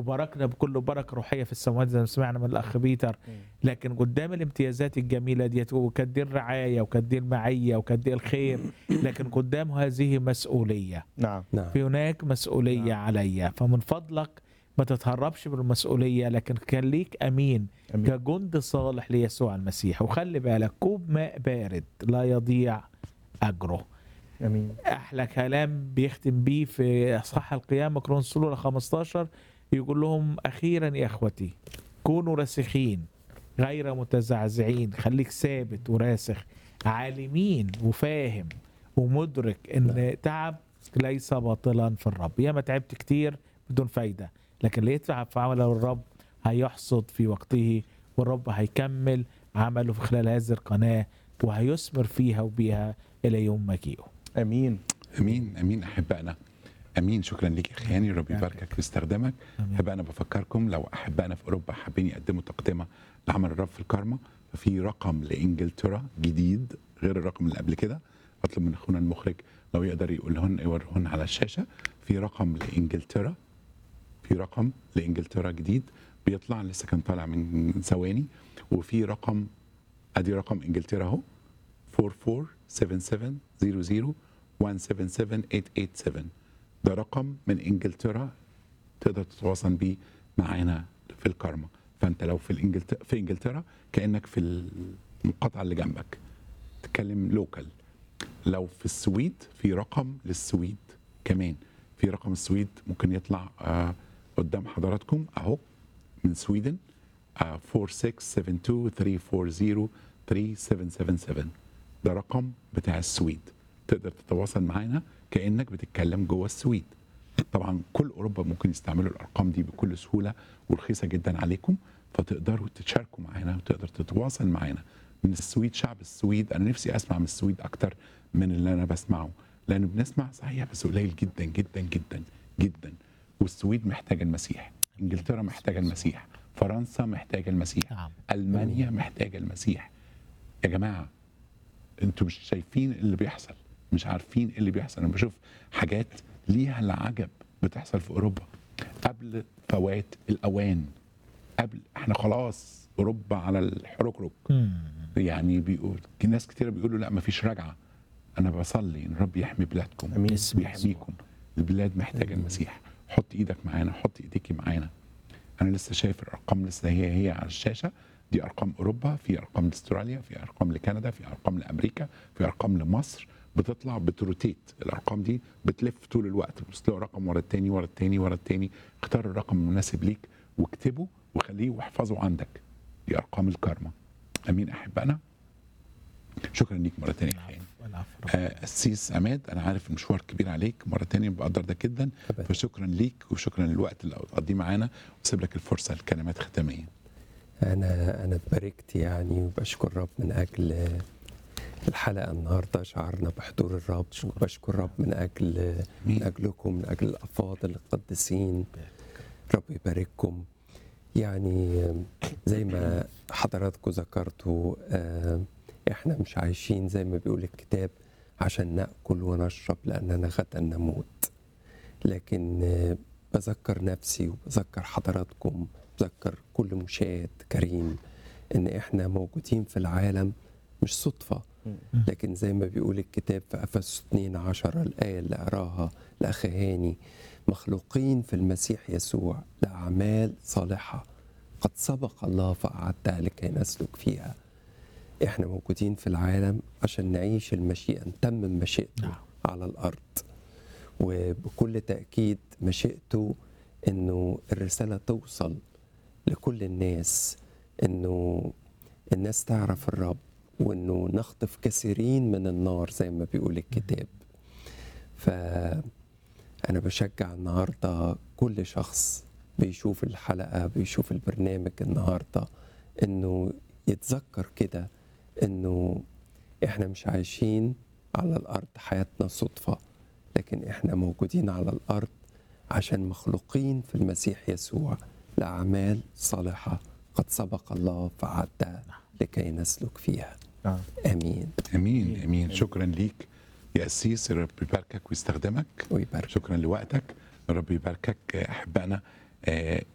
وباركنا بكل بركه روحيه في السماوات زي ما سمعنا من الاخ بيتر لكن قدام الامتيازات الجميله ديت وكانت دي الرعايه وكانت دي المعيه وكانت دي الخير لكن قدام هذه مسؤوليه نعم نعم في هناك مسؤوليه نعم. عليا فمن فضلك ما تتهربش من المسؤوليه لكن خليك امين امين كجند صالح ليسوع المسيح وخلي بالك كوب ماء بارد لا يضيع اجره امين احلى كلام بيختم بيه في اصحاح القيامه كرونس الاولى 15 يقول لهم اخيرا يا اخوتي كونوا راسخين غير متزعزعين خليك ثابت وراسخ عالمين وفاهم ومدرك ان تعب ليس باطلا في الرب ياما تعبت كتير بدون فايده لكن اللي يتعب في عمله الرب هيحصد في وقته والرب هيكمل عمله في خلال هذه القناه وهيثمر فيها وبيها الى يوم مجيئه امين امين امين احبائنا امين شكرا ليك يا خياني ربي شكراً. يباركك ويستخدمك آمين. احبائنا بفكركم لو احبائنا في اوروبا حابين يقدموا تقدمه لعمل الرب في الكارما ففي رقم لانجلترا جديد غير الرقم اللي قبل كده اطلب من اخونا المخرج لو يقدر يقولهن يوريهن على الشاشه في رقم لانجلترا في رقم لانجلترا جديد بيطلع لسه كان طالع من ثواني وفي رقم ادي رقم انجلترا اهو 447700177887 ده رقم من انجلترا تقدر تتواصل بيه معانا في الكارما فانت لو في الانجلترا في انجلترا كانك في المقاطعه اللي جنبك تتكلم لوكال لو في السويد في رقم للسويد كمان في رقم السويد ممكن يطلع آه قدام حضراتكم اهو من سويدن آه 4672340377 ده رقم بتاع السويد تقدر تتواصل معانا كانك بتتكلم جوه السويد طبعا كل اوروبا ممكن يستعملوا الارقام دي بكل سهوله ورخيصه جدا عليكم فتقدروا تشاركوا معانا وتقدر تتواصل معانا من السويد شعب السويد انا نفسي اسمع من السويد اكتر من اللي انا بسمعه لانه بنسمع صحيح بس قليل جدا جدا جدا جدا والسويد محتاجه المسيح انجلترا محتاجه المسيح فرنسا محتاجه المسيح نعم المانيا محتاجه المسيح يا جماعه انتوا مش شايفين اللي بيحصل مش عارفين اللي بيحصل انا بشوف حاجات ليها العجب بتحصل في اوروبا قبل فوات الاوان قبل احنا خلاص اوروبا على الحركرك مم. يعني بيقول ناس كتير بيقولوا لا مفيش رجعه انا بصلي ان رب يحمي بلادكم امين اسم بيحميكم البلاد محتاجه المسيح حط ايدك معانا حط ايديكي معانا انا لسه شايف الارقام لسه هي هي على الشاشه دي ارقام اوروبا في ارقام لاستراليا في ارقام لكندا في ارقام لامريكا في ارقام لمصر بتطلع بتروتيت الارقام دي بتلف طول الوقت بس تلاقي رقم ورا التاني ورا التاني ورا التاني اختار الرقم المناسب ليك واكتبه وخليه واحفظه عندك دي ارقام الكارما امين احبائنا شكرا ليك مره تانية يا حيان. والعفو. آه، السيس عماد انا عارف المشوار كبير عليك مره تانية بقدر ده جدا أبداً. فشكرا ليك وشكرا للوقت اللي هتقضيه معانا وسيب لك الفرصه لكلمات ختاميه أنا أنا اتباركت يعني وبشكر رب من أجل الحلقة النهاردة شعرنا بحضور الرب وبشكر رب من أجل من أجلكم من أجل الأفاضل القديسين رب يبارككم يعني زي ما حضراتكم ذكرتوا آه، احنا مش عايشين زي ما بيقول الكتاب عشان ناكل ونشرب لاننا غدا نموت لكن آه، بذكر نفسي وبذكر حضراتكم بذكر كل مشاهد كريم ان احنا موجودين في العالم مش صدفه لكن زي ما بيقول الكتاب في افسس 2 10 الايه اللي قراها لاخ هاني مخلوقين في المسيح يسوع لاعمال صالحه قد سبق الله فاعدها لكي نسلك فيها احنا موجودين في العالم عشان نعيش المشيئه نتمم مشيئته نعم. على الارض وبكل تاكيد مشيئته انه الرساله توصل لكل الناس انه الناس تعرف الرب وانه نخطف كثيرين من النار زي ما بيقول الكتاب فانا بشجع النهارده كل شخص بيشوف الحلقه بيشوف البرنامج النهارده انه يتذكر كده انه احنا مش عايشين على الارض حياتنا صدفه لكن احنا موجودين على الارض عشان مخلوقين في المسيح يسوع لاعمال صالحه قد سبق الله فعدها لكي نسلك فيها نعم امين امين امين شكرا ليك يا قسيس رب يباركك ويستخدمك ويبارك شكرا لوقتك رب يباركك احبائنا آه،